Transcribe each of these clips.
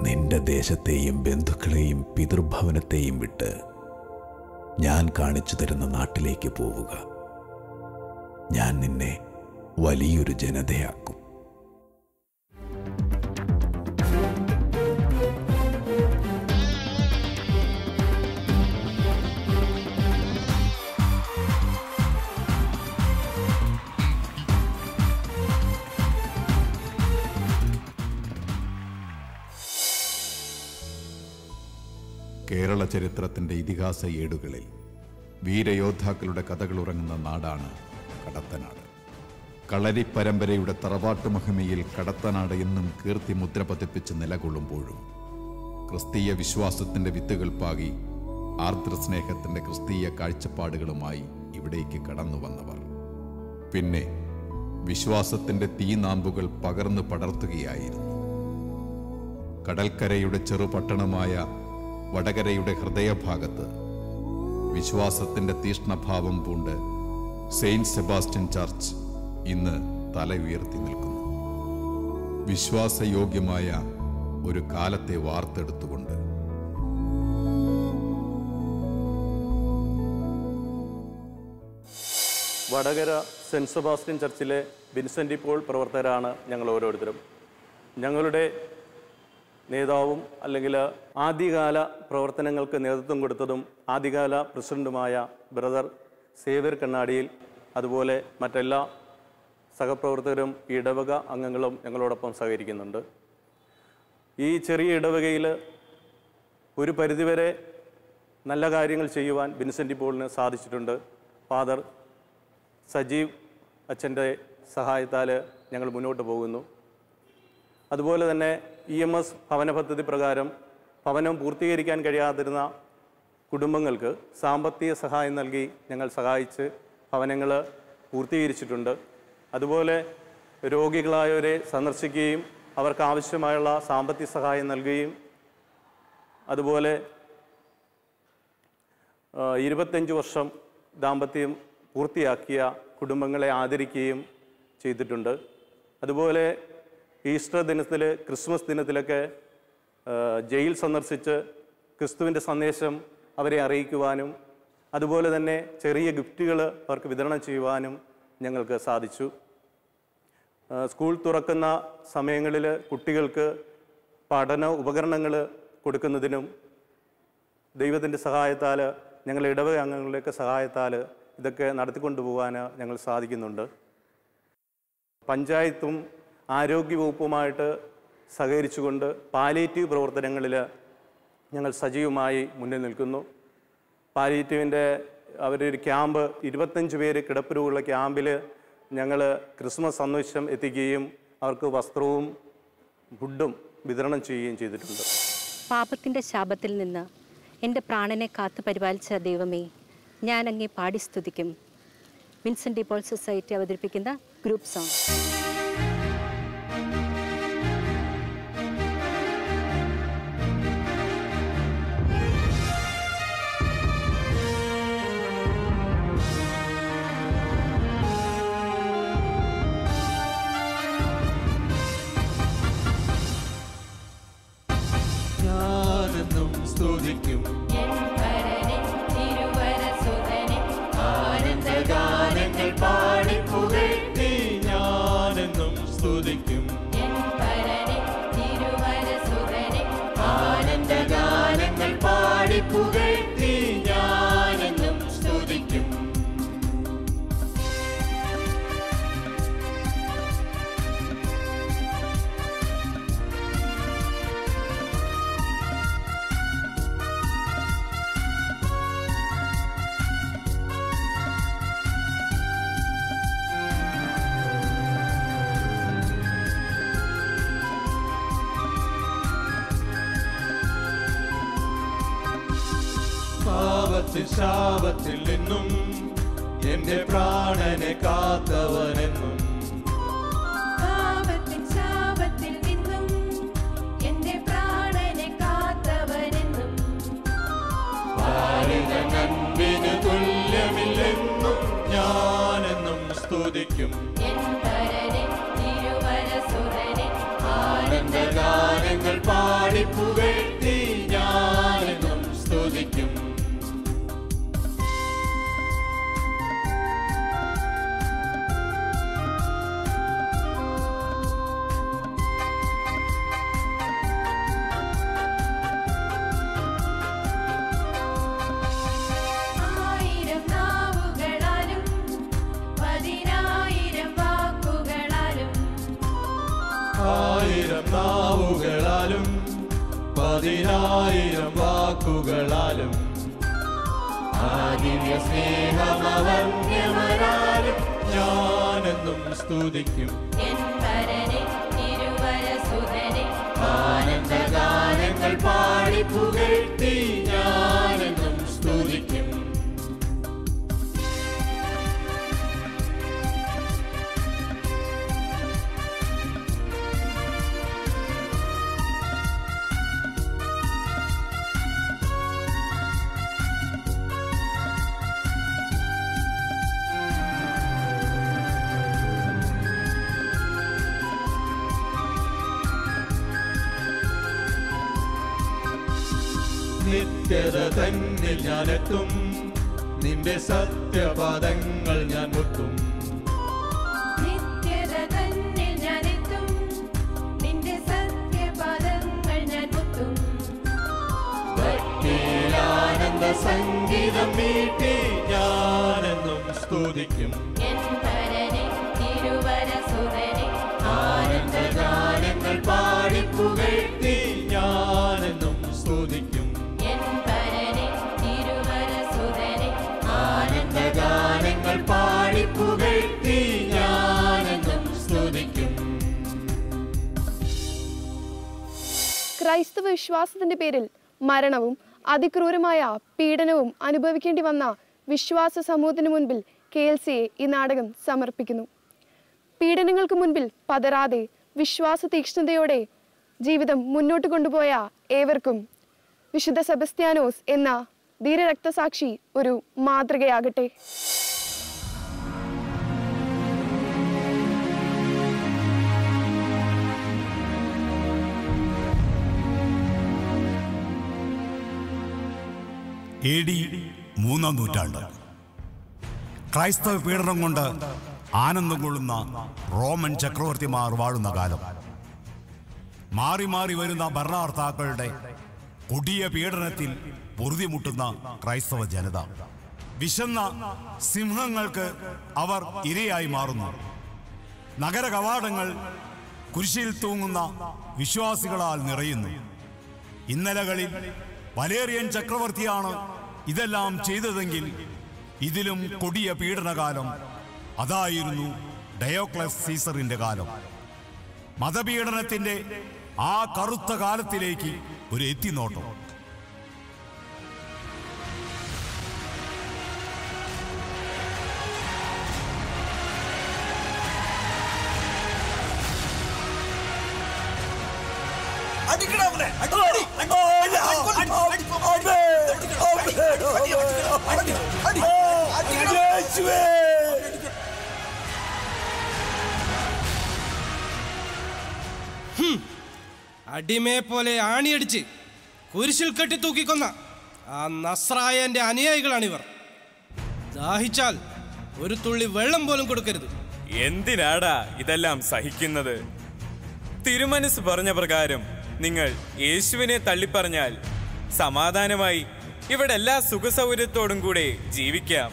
നിന്റെ ദേശത്തെയും ബന്ധുക്കളെയും പിതൃഭവനത്തെയും വിട്ട് ഞാൻ കാണിച്ചു തരുന്ന നാട്ടിലേക്ക് പോവുക ഞാൻ നിന്നെ വലിയൊരു ജനതയാക്കും കേരള ചരിത്രത്തിൻ്റെ ഇതിഹാസ ഏടുകളിൽ വീരയോദ്ധാക്കളുടെ കഥകൾ ഉറങ്ങുന്ന നാടാണ് കടത്തനാട് കളരി പരമ്പരയുടെ തറവാട്ട് മഹിമയിൽ കടത്തനാട് എന്നും കീർത്തി മുദ്ര പതിപ്പിച്ച് നിലകൊള്ളുമ്പോഴും ക്രിസ്തീയ വിശ്വാസത്തിൻ്റെ വിത്തുകൾ പാകി ആർദ്രസ്നേഹത്തിൻ്റെ ക്രിസ്തീയ കാഴ്ചപ്പാടുകളുമായി ഇവിടേക്ക് കടന്നു വന്നവർ പിന്നെ വിശ്വാസത്തിൻ്റെ തീനാമ്പുകൾ പകർന്നു പടർത്തുകയായിരുന്നു കടൽക്കരയുടെ ചെറുപട്ടണമായ വടകരയുടെ ഹൃദയഭാഗത്ത് വിശ്വാസത്തിന്റെ തീഷ്ണഭാവം പൂണ്ട് സെയിന്റ് സെബാസ്റ്റ്യൻ ചർച്ച് ഇന്ന് തല ഉയർത്തി നിൽക്കുന്നു വിശ്വാസയോഗ്യമായ ഒരു കാലത്തെ വാർത്തെടുത്തുകൊണ്ട് വടകര സെൻറ്റ് സെബാസ്റ്റ്യൻ ചർച്ചിലെ വിൻസെൻ്റ് പോൾ പ്രവർത്തകരാണ് ഞങ്ങൾ ഓരോരുത്തരും ഞങ്ങളുടെ നേതാവും അല്ലെങ്കിൽ ആദ്യകാല പ്രവർത്തനങ്ങൾക്ക് നേതൃത്വം കൊടുത്തതും ആദ്യകാല പ്രസിഡന്റുമായ ബ്രദർ സേവ്യർ കണ്ണാടിയിൽ അതുപോലെ മറ്റെല്ലാ സഹപ്രവർത്തകരും ഈ ഇടവക അംഗങ്ങളും ഞങ്ങളോടൊപ്പം സഹകരിക്കുന്നുണ്ട് ഈ ചെറിയ ഇടവകയിൽ ഒരു പരിധിവരെ നല്ല കാര്യങ്ങൾ ചെയ്യുവാൻ വിൻസെൻ്റ് പോളിന് സാധിച്ചിട്ടുണ്ട് ഫാദർ സജീവ് അച്ഛൻ്റെ സഹായത്താൽ ഞങ്ങൾ മുന്നോട്ട് പോകുന്നു അതുപോലെ തന്നെ ഇ എം എസ് ഭവന പദ്ധതി പ്രകാരം ഭവനം പൂർത്തീകരിക്കാൻ കഴിയാതിരുന്ന കുടുംബങ്ങൾക്ക് സാമ്പത്തിക സഹായം നൽകി ഞങ്ങൾ സഹായിച്ച് ഭവനങ്ങൾ പൂർത്തീകരിച്ചിട്ടുണ്ട് അതുപോലെ രോഗികളായവരെ സന്ദർശിക്കുകയും അവർക്ക് ആവശ്യമായുള്ള സാമ്പത്തിക സഹായം നൽകുകയും അതുപോലെ ആ, ഇരുപത്തഞ്ച് വർഷം ദാമ്പത്യം പൂർത്തിയാക്കിയ കുടുംബങ്ങളെ ആദരിക്കുകയും ചെയ്തിട്ടുണ്ട് അതുപോലെ ഈസ്റ്റർ ദിനത്തിൽ ക്രിസ്മസ് ദിനത്തിലൊക്കെ ആ, ജയിൽ സന്ദർശിച്ച് ക്രിസ്തുവിൻ്റെ സന്ദേശം അവരെ അറിയിക്കുവാനും അതുപോലെ തന്നെ ചെറിയ ഗിഫ്റ്റുകൾ അവർക്ക് വിതരണം ചെയ്യുവാനും ഞങ്ങൾക്ക് സാധിച്ചു ആ, സ്കൂൾ തുറക്കുന്ന സമയങ്ങളിൽ കുട്ടികൾക്ക് പഠന ഉപകരണങ്ങൾ കൊടുക്കുന്നതിനും ദൈവത്തിൻ്റെ സഹായത്താൽ ഞങ്ങൾ ഇടവക അംഗങ്ങളുടെയൊക്കെ സഹായത്താൽ ഇതൊക്കെ നടത്തിക്കൊണ്ടുപോകാൻ ഞങ്ങൾ സാധിക്കുന്നുണ്ട് പഞ്ചായത്തും ആരോഗ്യവകുപ്പുമായിട്ട് സഹകരിച്ചുകൊണ്ട് പാലിയേറ്റീവ് പ്രവർത്തനങ്ങളിൽ ഞങ്ങൾ സജീവമായി മുന്നിൽ നിൽക്കുന്നു പാലിയേറ്റീവിൻ്റെ അവരൊരു ക്യാമ്പ് ഇരുപത്തഞ്ച് പേര് കിടപ്പുരുവുള്ള ക്യാമ്പിൽ ഞങ്ങൾ ക്രിസ്മസ് സന്ദേശം എത്തിക്കുകയും അവർക്ക് വസ്ത്രവും ഫുഡും വിതരണം ചെയ്യുകയും ചെയ്തിട്ടുണ്ട് പാപത്തിൻ്റെ ശാപത്തിൽ നിന്ന് എൻ്റെ പ്രാണനെ കാത്തു പരിപാലിച്ച ദൈവമേ ഞാൻ അങ്ങേ പാടി സ്തുതിക്കും വിൻസെൻ്റ് ഇപ്പോൾ സൊസൈറ്റി അവതരിപ്പിക്കുന്ന ഗ്രൂപ്പ് സോങ് ഞാനെന്നും സ്തുതിക്കും ആനന്ദഗാനങ്ങൾ പാടി പുകഴ്ത്തി ഞാനെന്നും സ്തുതിക്കും ആനന്ദഗാനങ്ങൾ പാടി പുകഴ്ത്തി ഞാനെന്നും സ്തുതിക്കും പാപത്തിൽ ശാപത്തിൽ നിന്നും എന്റെ പ്രാണനെ കാത്തവനെന്നും പാപത്തിൻ ശാപത്തിൽ നിന്നും എന്റെ പ്രാണനെ കാത്തവനെന്നും ഭാരത നന്ദിന് തുല്യമില്ലെന്നും ഞാനെന്നും സ്തുതിക്കും എൻ പരനെ തിരുവരസുരനെ ആനന്ദഗാനങ്ങൾ പാടി പുകഴ്ത്തി ഞാനെന്നും സ്തുതിക്കും ആയിരം നാവുകളാലും പതിനായിരം വാക്കുകളാലും ആയിരം നാവുകളാലും പതിനായിരം വാക്കുകളാലും ആദിവ്യ സ്നേഹമവന്യമരാലും ഞാനെന്നും സ്തുതിക്കും എൻ വരനെ തിരുവരസുതനെ ആനന്ദഗാനങ്ങൾ പാടി പുകഴ്ത്തി ഞാനെന്നും സ്തുതിക്കും നിത്യത തന്നിൽ ഞാനെത്തും നിന്റെ സത്യപദങ്ങൾ ഞാൻ മുത്തും നിത്യത തന്നിൽ ഞാനെത്തും നിന്റെ സത്യപദങ്ങൾ ഞാൻ മുത്തും ഭക്തിയിലാനന്ദ സംഗീതം മീട്ടി ഞാനെന്നും സ്തുതിക്കും എൻ വരനെ തിരുവരസുതനെ ആനന്ദഗാനങ്ങൾ പാടി പുകഴ്ത്തി ഞാനെന്നും സ്തുതിക്കും എൻ വരനെ തിരുവരസുതനെ ആനന്ദഗാനങ്ങൾ പാടി പുകഴ്ത്തി ഞാനെന്നും സ്തുതിക്കും ക്രൈസ്തവ വിശ്വാസത്തിന്റെ പേരിൽ മരണവും അതിക്രൂരമായ പീഡനവും അനുഭവിക്കേണ്ടി വന്ന വിശ്വാസ സമൂഹത്തിന് മുൻപിൽ കെ എൽ സിയെ ഈ നാടകം സമർപ്പിക്കുന്നു പീഡനങ്ങൾക്ക് മുൻപിൽ പതറാതെ വിശ്വാസ തീക്ഷ്ണതയോടെ ജീവിതം മുന്നോട്ട് കൊണ്ടുപോയ ഏവർക്കും വിശുദ്ധ സെബസ്ത്യാനോസ് എന്ന ധീരരക്തസാക്ഷി ഒരു മാതൃകയാകട്ടെ എ ഡി മൂന്നാം നൂറ്റാണ്ട് ക്രൈസ്തവ പീഡനം കൊണ്ട് ആനന്ദം കൊള്ളുന്ന റോമൻ ചക്രവർത്തിമാർ വാഴുന്ന കാലം മാറി മാറി വരുന്ന ഭരണകർത്താക്കളുടെ കൊടിയ പീഡനത്തിൽ പൊറുതിമുട്ടുന്ന ക്രൈസ്തവ ജനത വിശന്ന സിംഹങ്ങൾക്ക് അവർ ഇരയായി മാറുന്നു നഗര കവാടങ്ങൾ കുരിശിൽ തൂങ്ങുന്ന വിശ്വാസികളാൽ നിറയുന്നു ഇന്നലകളിൽ വലേറിയൻ ചക്രവർത്തിയാണ് ഇതെല്ലാം ചെയ്തതെങ്കിൽ ഇതിലും കൊടിയ പീഡനകാലം അതായിരുന്നു ഡയോക്ലസ് സീസറിന്റെ കാലം മതപീഡനത്തിന്റെ ആ കറുത്ത കാലത്തിലേക്ക് ഒരു എത്തിനോട്ടം അടിമയെ പോലെ ആണിയടിച്ച് കുരിശിൽ കെട്ടി തൂക്കിക്കൊന്ന ആ നസ്രായന്റെ അനുയായികളാണിവർ ദാഹിച്ചാൽ ഒരു തുള്ളി വെള്ളം പോലും കൊടുക്കരുത് എന്തിനാടാ ഇതെല്ലാം സഹിക്കുന്നത് തിരുമനസ് പറഞ്ഞ പ്രകാരം നിങ്ങൾ യേശുവിനെ തള്ളിപ്പറഞ്ഞാൽ സമാധാനമായി ഇവിടെ എല്ലാ സുഖസൗകര്യത്തോടും കൂടെ ജീവിക്കാം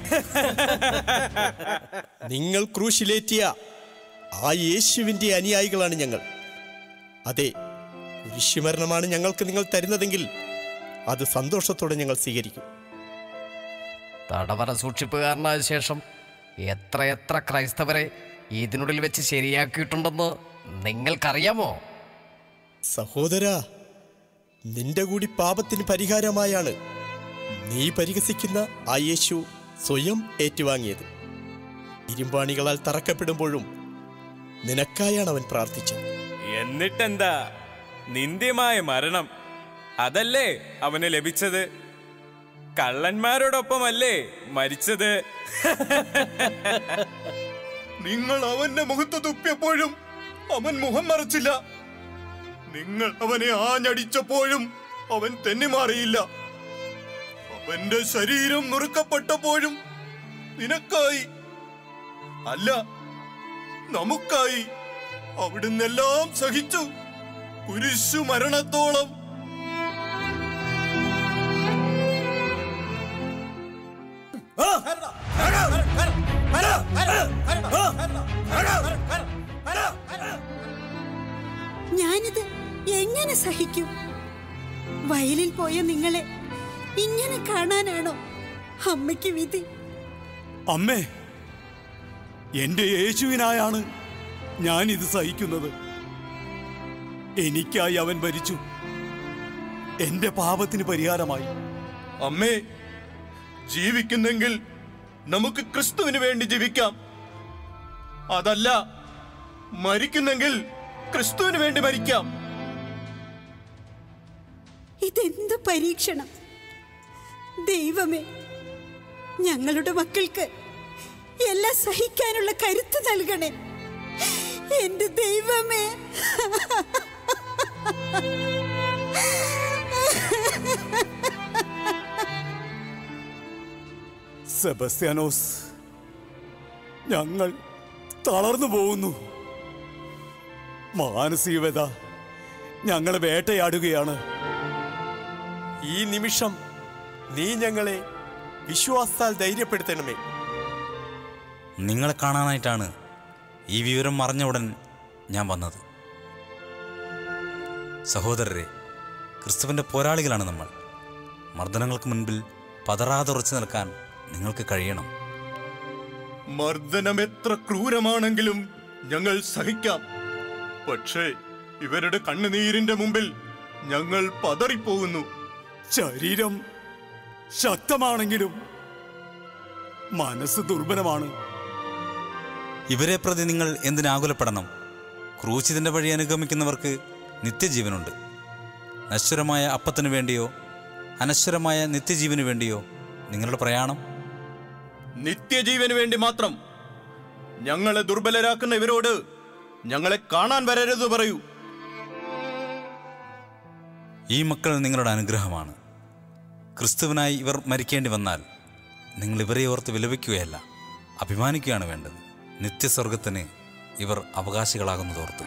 നിങ്ങൾ ക്രൂശിലേറ്റിയ ആ യേശുവിന്റെ അനുയായികളാണ് ഞങ്ങൾ അതെ കുരിശുമരണമാണ് ഞങ്ങൾക്ക് നിങ്ങൾ തരുന്നതെങ്കിൽ അത് സന്തോഷത്തോടെ ഞങ്ങൾ സ്വീകരിക്കും തടവറ സൂക്ഷിപ്പുകാരനായ ശേഷം എത്രയെത്ര ക്രൈസ്തവരെ ഇതിനുള്ളിൽ വെച്ച് ശരിയാക്കിയിട്ടുണ്ടെന്ന് നിങ്ങൾക്കറിയാമോ സഹോദരാ നിന്റെ കൂടി പാപത്തിന് പരിഹാരമായാണ് നീ പരിഹസിക്കുന്ന ആ യേശു സ്വയം ഏറ്റുവാങ്ങിയത് ഇരുമ്പാണികളാൽ തറക്കപ്പെടുമ്പോഴും നിനക്കായാണ് അവൻ പ്രാർത്ഥിച്ചത് എന്നിട്ടെന്താ നിന്ദ്യമായ മരണം അതല്ലേ അവന് ലഭിച്ചത് കള്ളന്മാരോടൊപ്പമല്ലേ മരിച്ചത് നിങ്ങൾ അവന്റെ മുഖത്ത് തുപ്പിയപ്പോഴും അവൻ മുഖം മറച്ചില്ല നിങ്ങൾ അവനെ ആഞ്ഞടിച്ചപ്പോഴും അവൻ തെന്നിമാറിയില്ല അവന്റെ ശരീരം നുറുക്കപ്പെട്ടപ്പോഴും നിനക്കായി അല്ല നമുക്കായി അവിടുന്നെല്ലാം സഹിച്ചു കുരിശു മരണത്തോളം ഞാനിത് എങ്ങനെ സഹിക്കും വയലിൽ പോയ നിങ്ങളെ ഇങ്ങനെ കാണാനാണോ അമ്മയ്ക്ക് വിധി അമ്മേ എന്റെ യേശുവിനായാണ് ഞാൻ ഇത് സഹിക്കുന്നത് എനിക്കായി അവൻ ഭരിച്ചു എന്റെ പാപത്തിന് പരിഹാരമായി അമ്മേ ജീവിക്കുന്നെങ്കിൽ നമുക്ക് ക്രിസ്തുവിന് വേണ്ടി ജീവിക്കാം അതല്ല മരിക്കുന്നെങ്കിൽ ക്രിസ്തുവിന് വേണ്ടി മരിക്കാം ഇതെന്ത് പരീക്ഷണം ദൈവമേ ഞങ്ങളുടെ മക്കൾക്ക് എല്ലാം സഹിക്കാനുള്ള കരുത്ത് നൽകണേ എന്റെ ദൈവമേ സെബസ്ത്യാനോസ് ഞങ്ങൾ തളർന്നു പോകുന്നു മാനസികത ഞങ്ങളെ വേട്ടയാടുകയാണ് ഈ നിമിഷം നീ ഞങ്ങളെ വിശ്വാസത്താൽ ധൈര്യപ്പെടുത്തണമേ നിങ്ങളെ കാണാനായിട്ടാണ് ഈ വിവരം അറിഞ്ഞ ഉടൻ ഞാൻ വന്നത് സഹോദരരെ ക്രിസ്തുവിൻ്റെ പോരാളികളാണ് നമ്മൾ മർദ്ദനങ്ങൾക്ക് മുൻപിൽ പതറാതെ ഉറച്ചു നിൽക്കാൻ നിങ്ങൾക്ക് കഴിയണം മർദ്ദനം എത്ര ക്രൂരമാണെങ്കിലും ഞങ്ങൾ സഹിക്കാം പക്ഷേ ഇവരുടെ കണ്ണുനീരിന്റെ മുമ്പിൽ ഞങ്ങൾ പതറിപ്പോകുന്നു ശരീരം ശക്തമാണെങ്കിലും മനസ്സ് ദുർബലമാണ് ഇവരെ പ്രതി നിങ്ങൾ എന്തിനാകുലപ്പെടണം ക്രൂശിതന്റെ വഴി അനുഗമിക്കുന്നവർക്ക് നിത്യജീവനുണ്ട് നശ്വരമായ അപ്പത്തിനു വേണ്ടിയോ അനശ്വരമായ നിത്യജീവനു വേണ്ടിയോ നിങ്ങളുടെ പ്രയാണം നിത്യജീവന് വേണ്ടി മാത്രം ഞങ്ങളെ ദുർബലരാക്കുന്ന ഇവരോട് ഞങ്ങളെ കാണാൻ വരരുത് പറയൂ ഈ മക്കൾ നിങ്ങളുടെ അനുഗ്രഹമാണ് ക്രിസ്തുവിനായി ഇവർ മരിക്കേണ്ടി വന്നാൽ നിങ്ങൾ ഇവരെ ഓർത്ത് വിലപിക്കുകയല്ല അഭിമാനിക്കുകയാണ് വേണ്ടത് നിത്യസ്വർഗത്തിന് ഇവർ അവകാശികളാകുന്നതോർത്ത്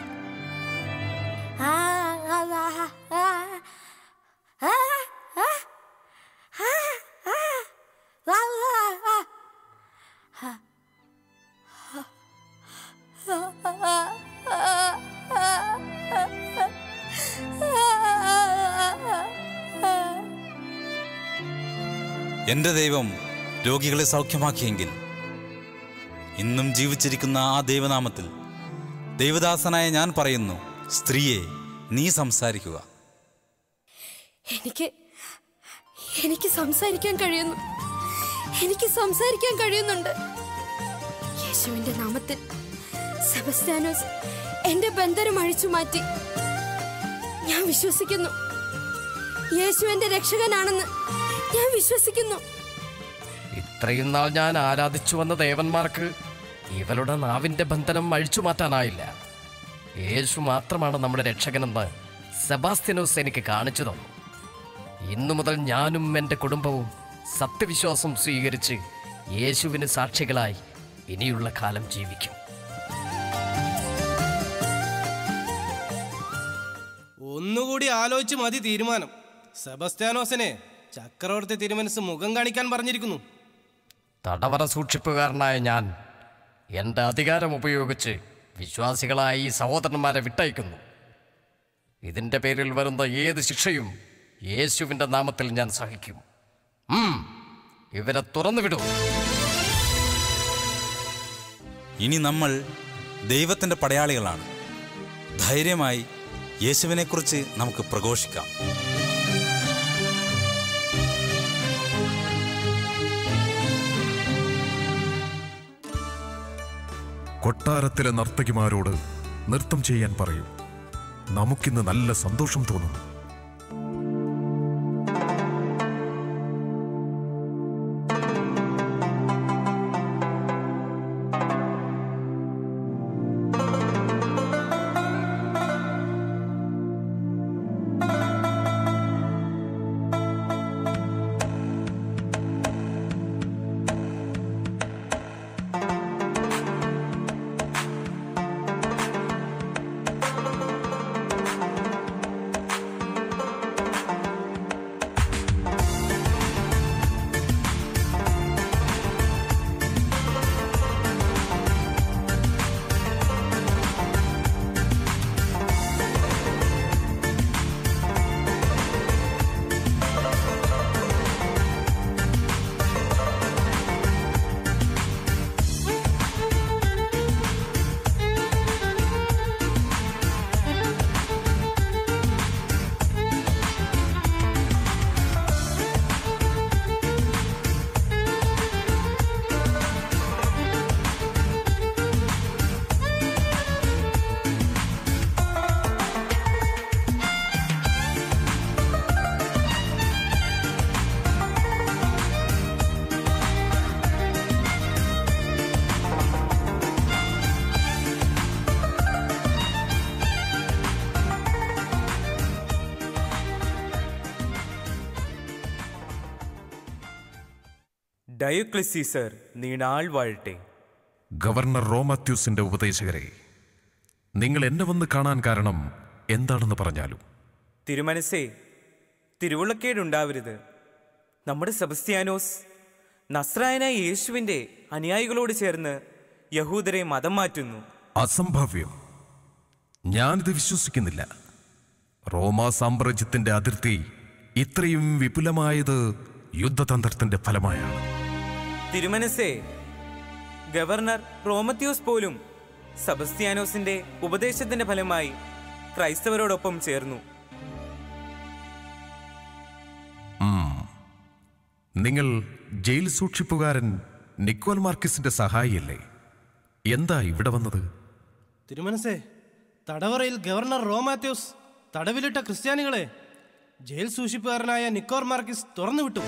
എന്റെ ദൈവം രോഗികളെ സൗഖ്യമാക്കിയെങ്കിൽ ഇന്നും ജീവിച്ചിരിക്കുന്ന ആ ദൈവനാമത്തിൽ ദൈവദാസനായ ഞാൻ പറയുന്നു സ്ത്രീയെ നീ സംസാരിക്കുക എനിക്ക് എനിക്ക് സംസാരിക്കാൻ കഴിയുന്നു എനിക്ക് സംസാരിക്കാൻ കഴിയുന്നുണ്ട് യേശുവിന്റെ നാമത്തിൽ സെബസ്ത്യാനോസ് എന്റെ ബന്ധനം അഴിച്ചു മാറ്റി ഞാൻ വിശ്വസിക്കുന്നു യേശു എന്റെ രക്ഷകനാണെന്ന് ഞാൻ വിശ്വസിക്കുന്നു ഇത്രയും നാൾ ഞാൻ ആരാധിച്ചു വന്ന ദേവന്മാർക്ക് ഇവളുടെ നാവിന്റെ ബന്ധനം അഴിച്ചു മാറ്റാനായില്ല യേശു മാത്രമാണ് നമ്മുടെ രക്ഷകനെന്ന് സെബാസ്ത്യനോസ് എനിക്ക് കാണിച്ചു തന്നു ഇന്നു മുതൽ ഞാനും എൻ്റെ കുടുംബവും സത്യവിശ്വാസം സ്വീകരിച്ച് യേശുവിന് സാക്ഷികളായി ഇനിയുള്ള കാലം ജീവിക്കും ഒന്നുകൂടി ആലോചിച്ച് മതി തീരുമാനം സെബസ്ത്യാനോസിനെ ചക്രവർത്തി തിരുമനസ് മുഖം കാണിക്കാൻ പറഞ്ഞിരിക്കുന്നു തടവറ സൂക്ഷിപ്പുകാരനായ ഞാൻ എൻ്റെ അധികാരം ഉപയോഗിച്ച് വിശ്വാസികളായ ഈ സഹോദരന്മാരെ വിട്ടയക്കുന്നു ഇതിൻ്റെ പേരിൽ വരുന്ന ഏത് ശിക്ഷയും യേശുവിൻ്റെ നാമത്തിൽ ഞാൻ സഹിക്കും ഉം, ഇവരെ തുറന്നു വിടൂ ഇനി നമ്മൾ ദൈവത്തിൻ്റെ പടയാളികളാണ് ധൈര്യമായി യേശുവിനെക്കുറിച്ച് നമുക്ക് പ്രഘോഷിക്കാം കൊട്ടാരത്തിലെ നർത്തകിമാരോട് നൃത്തം ചെയ്യാൻ പറയൂ നമുക്കിന്ന് നല്ല സന്തോഷം തോന്നുന്നു ഡയോക്ലിസീസർ നീണാൾ വാഴട്ടെ ഗവർണർ റോമാത്യൂസിന്റെ ഉപദേശകരെ നിങ്ങൾ എന്നെ വന്ന് കാണാൻ കാരണം എന്താണെന്ന് പറഞ്ഞാലും തിരുമനസേ തിരുവുള്ളക്കേടുണ്ടാവരുത് നമ്മുടെ സെബസ്ത്യാനോസ് നസ്രായനായ യേശുവിൻ്റെ അനുയായികളോട് ചേർന്ന് യഹൂദരെ മതം മാറ്റുന്നു അസംഭവ്യം ഞാനിത് വിശ്വസിക്കുന്നില്ല റോമാ സാമ്രാജ്യത്തിന്റെ അതിർത്തി ഇത്രയും വിപുലമായത് യുദ്ധതന്ത്രത്തിന്റെ ഫലമായാണ് തിരുമനസേ ഗവർണർ റോമത്യോസ് പോലും സബസ്ത്യാനോസിന്റെ ഉപദേശത്തിന്റെ ഫലമായി ക്രൈസ്തവരോടൊപ്പം ചേർന്നു ഉം. നിങ്ങൾ ജയിൽ സൂക്ഷിപ്പുകാരൻ നിക്കോൽ മാർക്കിസിന്റെ സഹായിയല്ലേ എന്താ ഇവിടെ വന്നത് തിരുമനസേ തടവറയിൽ ഗവർണർ റോമാത്യോസ് തടവിലിട്ട ക്രിസ്ത്യാനികളെ ജയിൽ സൂക്ഷിപ്പുകാരനായ നിക്കോർ മാർക്കിസ് തുറന്നുവിട്ടു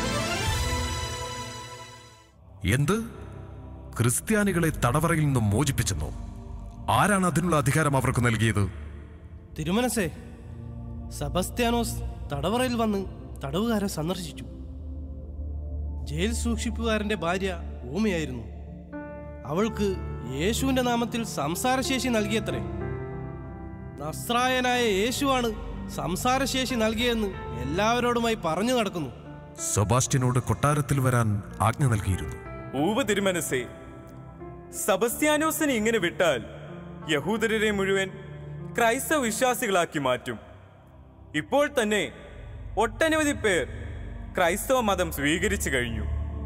എന്ത് ക്രിസ്ത്യാനികളെ തടവറയിൽ നിന്നും മോചിപ്പിച്ചെന്നോ ആരാണ് അതിനുള്ള അധികാരം അവർക്ക് നൽകിയത് തിരുമനസേ സബസ്ത്യാനോസ് തടവറയിൽ വന്ന് തടവുകാരെ സന്ദർശിച്ചു ജയിൽ സൂക്ഷിപ്പുകാരന്റെ ഭാര്യ ഊമയായിരുന്നു അവൾക്ക് യേശുവിന്റെ നാമത്തിൽ സംസാരശേഷി നൽകിയത്രേ നസ്രായനായ യേശുവാണ് സംസാരശേഷി നൽകിയെന്ന് എല്ലാവരോടുമായി പറഞ്ഞു നടക്കുന്നു സെബാസ്റ്റ്യനോട് കൊട്ടാരത്തിൽ വരാൻ ആജ്ഞ നൽകിയിരുന്നു ഊവ് തിരുമനസേ സബസ്ത്യാനോസിനെ ഇങ്ങനെ വിട്ടാൽ യഹൂദരരെ മുഴുവൻ ക്രൈസ്തവ വിശ്വാസികളാക്കി മാറ്റും ഇപ്പോൾ തന്നെ ഒട്ടനവധി പേർ ക്രൈസ്തവ മതം സ്വീകരിച്ചു കഴിഞ്ഞു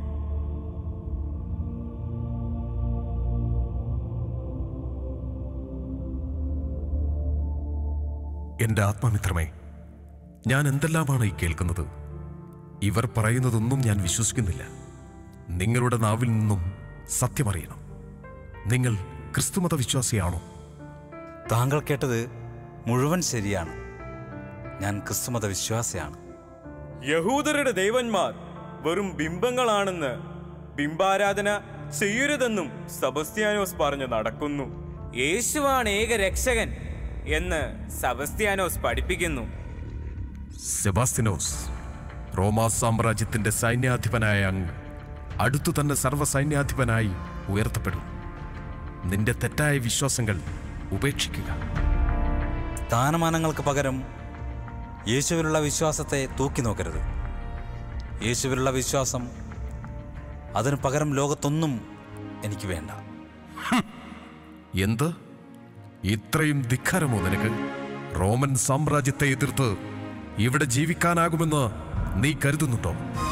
എന്റെ ആത്മമിത്രമേ ഞാൻ എന്തെല്ലാമാണ് ഈ കേൾക്കുന്നത് ഇവർ പറയുന്നതൊന്നും ഞാൻ വിശ്വസിക്കുന്നില്ല നിങ്ങളുടെ നാവിൽ നിന്നും സത്യമറിയണം നിങ്ങൾ ക്രിസ്തുമത വിശ്വാസിയാണോ താങ്കൾ കേട്ടത് മുഴുവൻ ശരിയാണ് ഞാൻ ക്രിസ്തുമത വിശ്വാസിയാണ് യഹൂദരുടെ ദൈവന്മാർ വെറും ബിംബങ്ങളാണെന്ന് ബിംബാരാധന ചെയ്യരുതെന്നും സബസ്ത്യാനോസ് പറഞ്ഞു നടക്കുന്നു യേശുവാണ് ഏക രക്ഷകൻ എന്ന് സബസ്ത്യാനോസ് പഠിപ്പിക്കുന്നു സെബാസ്തിനോസ് റോമാ സാമ്രാജ്യത്തിന്റെ സൈന്യാധിപനായ അങ്ങ് അടുത്തു തന്നെ സർവ്വസൈന്യാധിപനായി ഉയർത്തപ്പെടും നിന്റെ തെറ്റായ വിശ്വാസങ്ങൾ ഉപേക്ഷിക്കുക സ്ഥാനമാനങ്ങൾക്ക് പകരം യേശുവിലുള്ള വിശ്വാസത്തെ തൂക്കി നോക്കരുത് യേശുവിലുള്ള വിശ്വാസം അതിന് പകരം ലോകത്തൊന്നും എനിക്ക് വേണ്ട എന്ത് ഇത്രയും ധിക്കാരമോ നിനക്ക് റോമൻ സാമ്രാജ്യത്തെ എതിർത്ത് ഇവിടെ ജീവിക്കാനാകുമെന്ന് നീ കരുതുന്നുണ്ടോ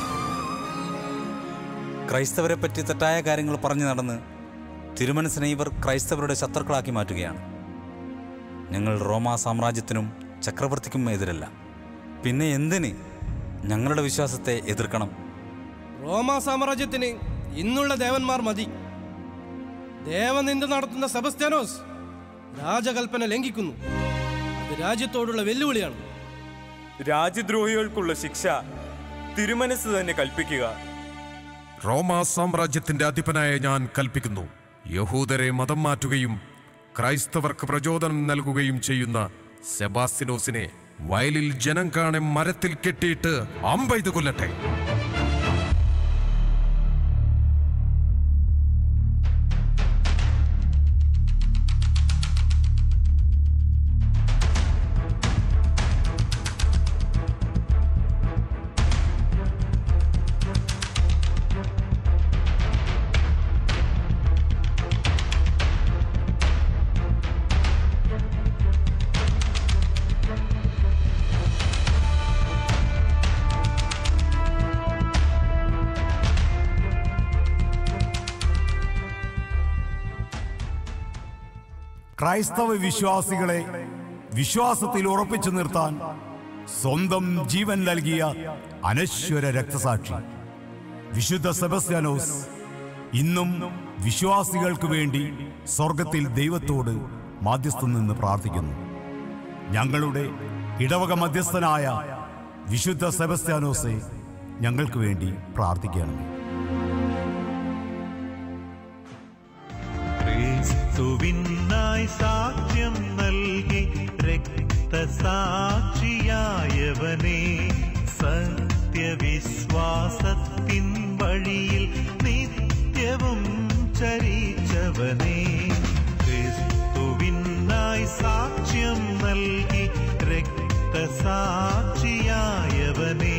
ക്രൈസ്തവരെ പറ്റി തെറ്റായ കാര്യങ്ങൾ പറഞ്ഞു നടന്ന് തിരുമനസിനെ ഇവർ ക്രൈസ്തവരുടെ ശത്രുക്കളാക്കി മാറ്റുകയാണ് ഞങ്ങൾ റോമാ സാമ്രാജ്യത്തിനും ചക്രവർത്തിക്കും എതിരല്ല പിന്നെ എന്തിന് ഞങ്ങളുടെ വിശ്വാസത്തെ എതിർക്കണം റോമാ സാമ്രാജ്യത്തിന് ഇന്നുള്ള ദേവന്മാർ മതി ദേവനിന്ദ നടത്തുന്ന സെബസ്ത്യാനോസ് രാജകൽപ്പന ലംഘിക്കുന്നു അത് രാജ്യത്തോടുള്ള വെല്ലുവിളിയാണ് രാജ്യദ്രോഹികൾക്കുള്ള ശിക്ഷ തിരുമനസ് തന്നെ കൽപ്പിക്കുക റോമാ സാമ്രാജ്യത്തിന്റെ അധിപനായ ഞാൻ കൽപ്പിക്കുന്നു യഹൂദരെ മതം മാറ്റുകയും ക്രൈസ്തവർക്ക് പ്രചോദനം നൽകുകയും ചെയ്യുന്ന സെബാസ്തിനോസിനെ വയലിൽ ജനം കാണെ മരത്തിൽ കെട്ടിയിട്ട് അമ്പെയ്ത് കൊല്ലട്ടെ ക്രൈസ്തവ വിശ്വാസികളെ വിശ്വാസത്തിൽ ഉറപ്പിച്ചു നിർത്താൻ സ്വന്തം ജീവൻ നൽകിയ അനശ്വര രക്തസാക്ഷി വിശുദ്ധ സെബസ്ത്യാനോസ് ഇന്നും വിശ്വാസികൾക്ക് വേണ്ടി സ്വർഗത്തിൽ ദൈവത്തോട് മാധ്യസ്ഥം നിന്ന് പ്രാർത്ഥിക്കുന്നു ഞങ്ങളുടെ ഇടവക മധ്യസ്ഥനായ വിശുദ്ധ സെബസ്ത്യാനോസെ ഞങ്ങൾക്ക് വേണ്ടി പ്രാർത്ഥിക്കണമേ ക്രിസ്തുവിനായി സാക്ഷ്യം നൽകി രക്തസാക്ഷിയായവനെ സത്യവിശ്വാസത്തിൻ വഴി വഴിയിൽ നിത്യവും ചരിച്ചവനേ ക്രിസ്തുവിനായി സാക്ഷ്യം നൽകി രക്തസാക്ഷിയായവനേ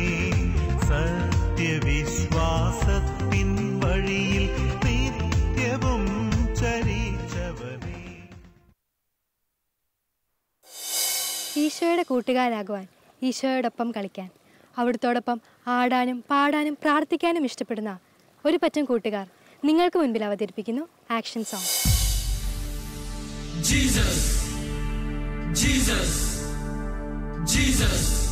സത്യവിശ്വാസത്തിൻ വഴിയിൽ നിത്യവും ചരിച്ചവനേ ഈശോയുടെ കൂട്ടുകാരാകുവാൻ ഈശോയോടൊപ്പം കളിക്കാൻ അവിടുത്തോടൊപ്പം ആടാനും പാടാനും പ്രാർത്ഥിക്കാനും ഇഷ്ടപ്പെടുന്ന ഒരു പറ്റം കൂട്ടുകാർ നിങ്ങൾക്ക് മുൻപിൽ അവതരിപ്പിക്കുന്നു action song Jesus, Jesus, Jesus.